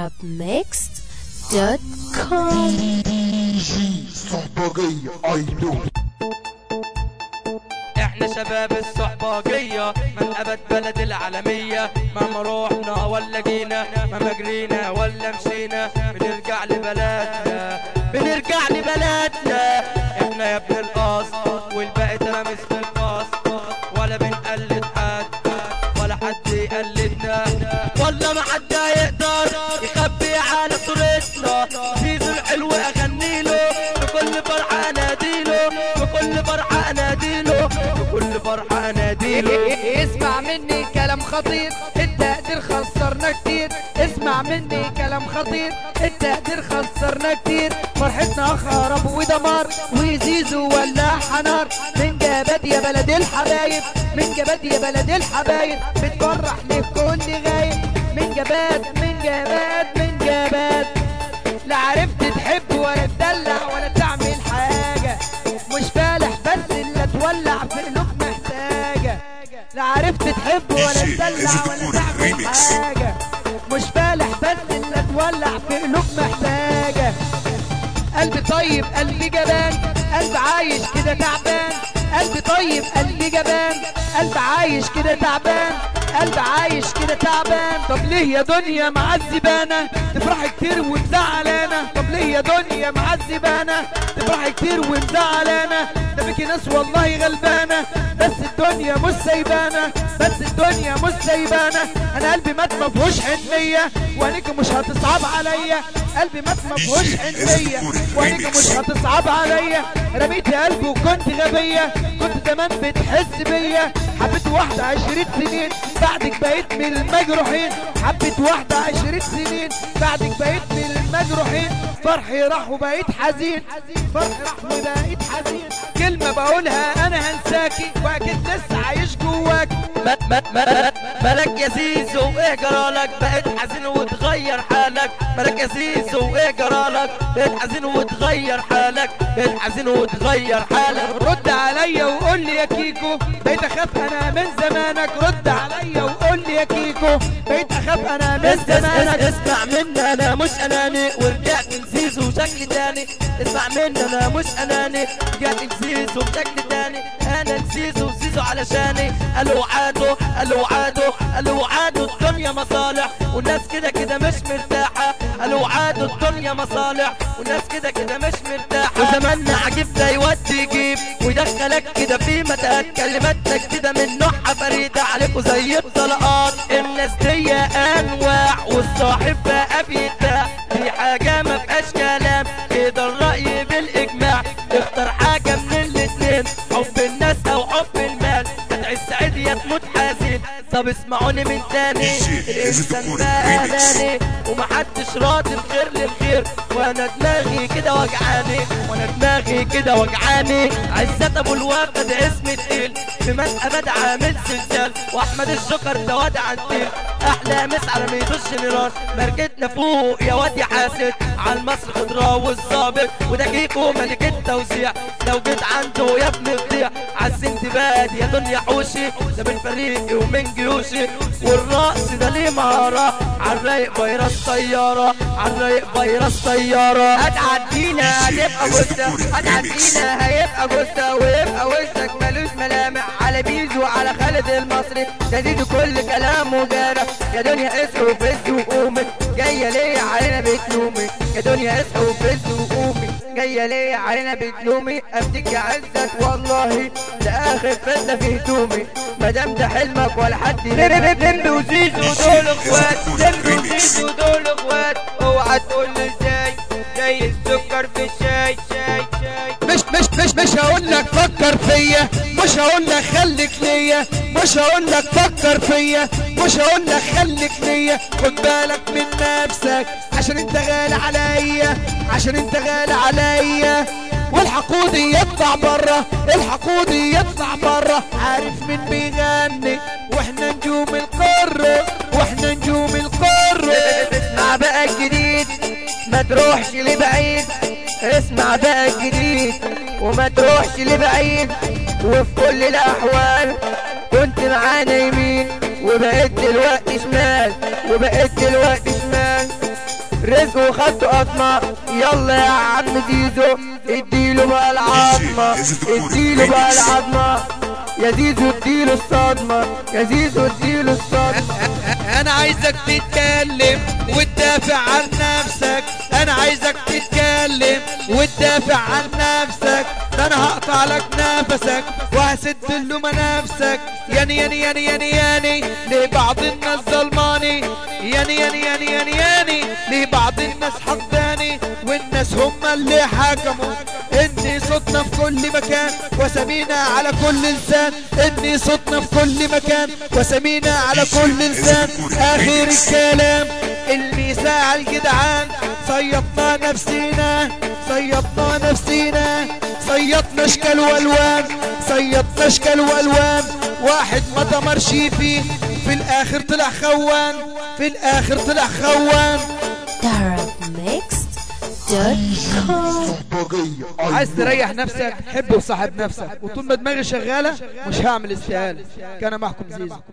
arabmixed.com صحبجية I know احنا شباب الصحباجية من ابد بلد العالمية مهما روحنا ولا جينا مهما جرينا ولا مشينا بنرجع لبلدنا بنرجع لبلدنا احنا يا ابن القصد والباقي تلاميذ في الفصل ولا بنقلد حد ولا حد يقلدنا ولا ما حد هيقدر يخبي على صورتنا زيزو الحلو اغني له بكل فرحة اناديله بكل فرحة اناديله بكل فرحة اناديله اسمع مني كلام خطير التقدير خسرنا كتير اسمع مني كلام خطير التقدير خسرنا كتير فرحتنا خراب ودمار وزيزو ولا حنار من جباد يا بلد الحبايب من جباد يا بلد الحبايب بتفرح لكل غايب من جباد من جباد من جباد لا عرفت تحب ولا تدلع ولا تعمل حاجة مش فالح بس اللي تولع في قلوب محتاجة لا عرفت تحب ولا تدلع ولا تعمل حاجة مش فالح بس اللي تولع في قلوب محتاجة قلبي طيب قلبي جبان قلبي عايش كده تعبان قلبي طيب قلبي جبان قلبي عايش كده تعبان قلبي عايش كده تعبان طب ليه يا دنيا معذبانا تفرحي كتير ومزعلانا طب ليه يا دنيا معذبانا تفرحي كتير ومزعلانا ده بيكي ناس والله غلبانة بس الدنيا مش سايبانا بس الدنيا مش سايبانا انا قلبي مات ما فيهوش حنية وعينيك مش هتصعب عليا قلبي مات ما فيهوش حنية وعينيك مش هتصعب عليا رميت قلبي وكنت غبية كنت زمان بتحس بيا حبيت واحدة عشرين سنين بعدك بقيت من المجروحين حبيت واحدة عشرين سنين بعدك بقيت من المجروحين فرحي راح وبقيت حزين فرحي راح وبقيت حزين كلمة بقولها انا هنساكي واكيد لسه عايش جواكي مات مات مات مالك يا زيزو ايه جرالك بقيت حزين وتغير حالك مالك يا زيزو ايه جرالك بقيت حزين وتغير حالك بقيت حزين وتغير حالك رد عليا وقول لي يا كيكو بقيت اخاف انا من زمانك رد عليا وقول لي يا كيكو بقيت اخاف انا من اس اس اس زمانك اسمع مني انا مش اناني ورجعت نزيزو بشكل تاني اسمع مني انا مش اناني رجعت نزيزو بشكل تاني انا نزيزو زيزو علشاني قالوا عادوا قالوا عادوا قالوا عادوا الدنيا مصالح والناس كده كده مش مرتاحة قالوا عادوا الدنيا مصالح والناس كده كده مش مرتاحة وزماننا عجيب ده يودي يجيب ويدخلك كده في متاهات كلماتك كده من نوعها فريدة عليكوا زي الطلقات الناس دي انواع والصاحب بقى بيتباع في حاجة ما فيهاش كلام كده الرأي بالاجماع اختار حاجة من الاتنين حب الناس او حب المال تدعي السعيد يا تموت حزين طب اسمعوني من تاني الانسان ده اناني ومحدش راضي بخير للخير وانا دماغي كده وجعاني وانا دماغي كده وجعاني عزت ابو الوفا ده اسم تقيل في مسألة عامل سلسال واحمد الشكر ده واد عندي احلى مس على ميدوش نيران مركتنا فوق يا واد يا حاسد على المصر خضراء والظابط وده كيكو ملك التوزيع لو جيت عنده يا ابن تضيع عالسنت باد يا دنيا حوشي ده من فريقي ومن جيوشي والرقص ده ليه مهارة عالرايق فيروس طيارة عالرايق فيروس طيارة هتعدينا هتبقى جثة هتعدينا هيبقى جثة ويبقى وشك ملوش ملامح على بيزو على خالد المصري تزيد كل كلامه جارح يا دنيا اصحي وفز وقومي جاية ليه علينا بتلومي يا دنيا اصحي وفز وقومي جاية ليه علينا بتلومي افتك يا عزت والله لاخر فتنة في هدومي مادام ده حلمك ولا حد لمبي وزيزو دول اخوات لمبي وزيزو دول اخوات اوعى تقول لي ازاي زي السكر في الشاي شاي شاي مش مش مش مش هقول لك فكر فيا مش هقول لك خليك ليا مش هقول لك فكر فيا مش هقول لك خليك ليا خد بالك من نفسك عشان انت غالي عليا عشان انت غالي عليا والحقودي يطلع برا الحقودي يطلع برا عارف مين بيغني واحنا نجوم القارة واحنا نجوم القارة اسمع بقى الجديد ما تروحش لبعيد اسمع بقى الجديد وما تروحش لبعيد وفي كل الاحوال كنت معانا يمين وبقيت دلوقتي شمال وبقيت دلوقتي شمال وخدته قطمة يلا يا عم زيزو اديله بقى العظمة اديله بقى العظمة يا زيزو اديله الصدمة يا زيزو اديله الصدمة انا عايزك تتكلم وتدافع عن نفسك انا عايزك تتكلم وتدافع عن نفسك ده انا هقطع لك نفسك وهسد له منافسك ياني ياني ياني ياني ياني ليه بعض الناس ظلماني ياني ياني ياني ياني ياني ليه بعض الناس حقداني والناس هم اللي حكموا اني صوتنا في كل مكان وسمينا على كل لسان اني صوتنا في كل مكان وسمينا على كل لسان اخر الكلام الميساء على الجدعان صيطنا نفسينا صيطنا نفسينا صيطنا اشكال والوان صيطنا اشكال والوان واحد ما دمرش فيه في الاخر طلع خوان في الاخر طلع خوان Darabmixed.com عايز تريح نفسك حب وصاحب نفسك وطول ما دماغي شغالة مش هعمل استقالة كان معكم زيزو